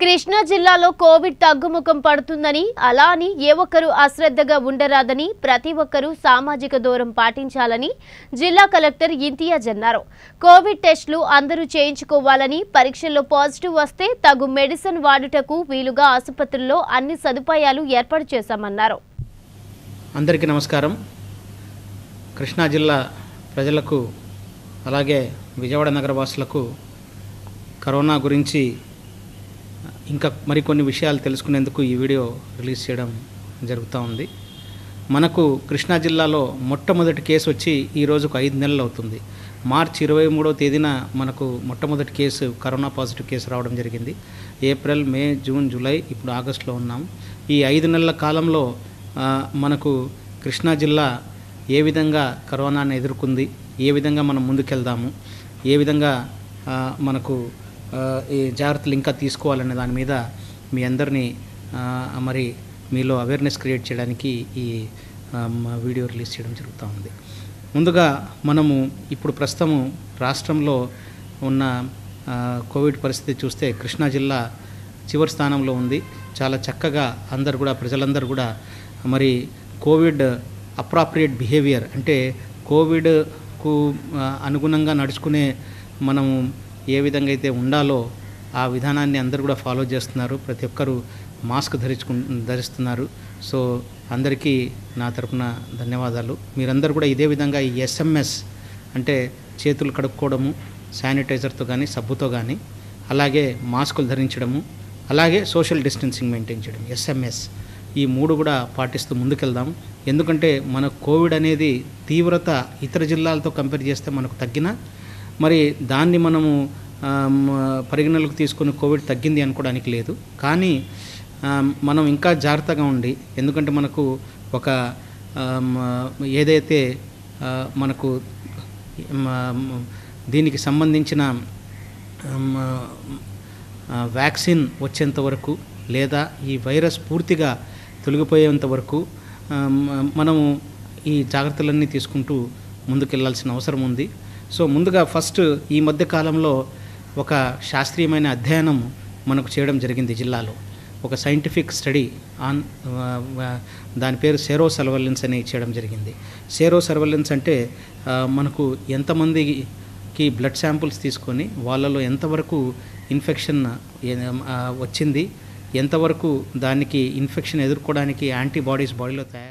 కృష్ణా జిల్లాలో కోవిడ్ తగ్గుముఖం పడుతుందని అలా అని ఏ ఒక్కరూ అశ్రద్ధగా ఉండరాదని ప్రతి ఒక్కరూ సామాజిక దూరం పాటించాలని జిల్లా కలెక్టర్ ఇంతియాజ్ అన్నారు కోవిడ్ టెస్టులు అందరూ చేయించుకోవాలని పరీక్షల్లో పాజిటివ్ వస్తే తగు మెడిసిన్ వాడుటకు వీలుగా ఆసుపత్రుల్లో అన్ని సదుపాయాలు ఏర్పాటు చేశామన్నారు అందరికీ నమస్కారం కృష్ణా జిల్లా ప్రజలకు అలాగే విజయవాడ నగర వాసులకు కరోనా గురించి ఇంకా మరికొన్ని విషయాలు తెలుసుకునేందుకు ఈ వీడియో రిలీజ్ చేయడం జరుగుతూ ఉంది మనకు కృష్ణా జిల్లాలో మొట్టమొదటి కేసు వచ్చి ఈ రోజుకు ఐదు నెలలు అవుతుంది మార్చి ఇరవై మూడో తేదీన మనకు మొట్టమొదటి కేసు కరోనా పాజిటివ్ కేసు రావడం జరిగింది ఏప్రిల్ మే జూన్ జూలై ఇప్పుడు ఆగస్టులో ఉన్నాం ఈ ఐదు నెలల కాలంలో ఆ, మనకు కృష్ణా జిల్లా ఏ విధంగా కరోనాను ఎదుర్కొంది ఏ విధంగా మనం ముందుకెళ్దాము ఏ విధంగా ఆ, మనకు ఆ, ఈ జాగ్రత్తలు ఇంకా తీసుకోవాలనే దాని మీద మీ అందరినీ ఆ, మరి మీలో అవేర్నెస్ క్రియేట్ చేయడానికి ఈ ఆ, మ- వీడియో రిలీజ్ చేయడం జరుగుతూ ఉంది ముందుగా మనము ఇప్పుడు ప్రస్తుతము రాష్ట్రంలో ఉన్న ఆ, కోవిడ్ పరిస్థితి చూస్తే కృష్ణా జిల్లా చివరి స్థానంలో ఉంది చాలా చక్కగా అందరు కూడా ప్రజలందరూ కూడా మరి కోవిడ్ అప్రాప్రియేట్ బిహేవియర్ అంటే కోవిడ్కు ఆ, అనుగుణంగా నడుచుకునే మనము ఏ విధంగా అయితే ఉండాలో ఆ విధానాన్ని అందరూ కూడా ఫాలో చేస్తున్నారు ప్రతి ఒక్కరూ మాస్క్ ధరించుకు ధరిస్తున్నారు సో అందరికీ నా తరపున ధన్యవాదాలు మీరందరూ కూడా ఇదే విధంగా ఈ ఎస్ఎంఎస్ అంటే చేతులు కడుక్కోవడము శానిటైజర్తో కానీ సబ్బుతో కానీ అలాగే మాస్కులు ధరించడము అలాగే సోషల్ డిస్టెన్సింగ్ మెయింటైన్ చేయడం ఎస్ఎంఎస్ ఈ మూడు కూడా పాటిస్తూ ముందుకెళ్దాం ఎందుకంటే మన కోవిడ్ అనేది తీవ్రత ఇతర జిల్లాలతో కంపేర్ చేస్తే మనకు తగ్గిన మరి దాన్ని మనము ఆమ్, పరిగణలోకి తీసుకొని కోవిడ్ తగ్గింది అనుకోవడానికి లేదు కానీ ఆమ్, మనం ఇంకా జాగ్రత్తగా ఉండి ఎందుకంటే మనకు ఒక ఆమ్, ఏదైతే ఆ, మనకు ఆమ్, దీనికి సంబంధించిన ఆమ్, ఆ, వ్యాక్సిన్ వచ్చేంత వరకు లేదా ఈ వైరస్ పూర్తిగా తొలగిపోయేంత వరకు ఆమ్, మనము ఈ జాగ్రత్తలన్నీ తీసుకుంటూ ముందుకెళ్లాల్సిన అవసరం ఉంది సో ముందుగా ఫస్ట్ ఈ మధ్య కాలంలో ఒక శాస్త్రీయమైన అధ్యయనం మనకు చేయడం జరిగింది జిల్లాలో ఒక సైంటిఫిక్ స్టడీ ఆన్ ఆ, ఆ, దాని పేరు సేరో సర్వలెన్స్ అని చేయడం జరిగింది సేరో సర్వలెన్స్ అంటే ఆ, మనకు ఎంతమందికి బ్లడ్ శాంపుల్స్ తీసుకొని వాళ్ళలో ఎంతవరకు ఇన్ఫెక్షన్ ఏ- ఆ, వచ్చింది ఎంతవరకు దానికి ఇన్ఫెక్షన్ ఎదుర్కోవడానికి యాంటీబాడీస్ బాడీలో తయారు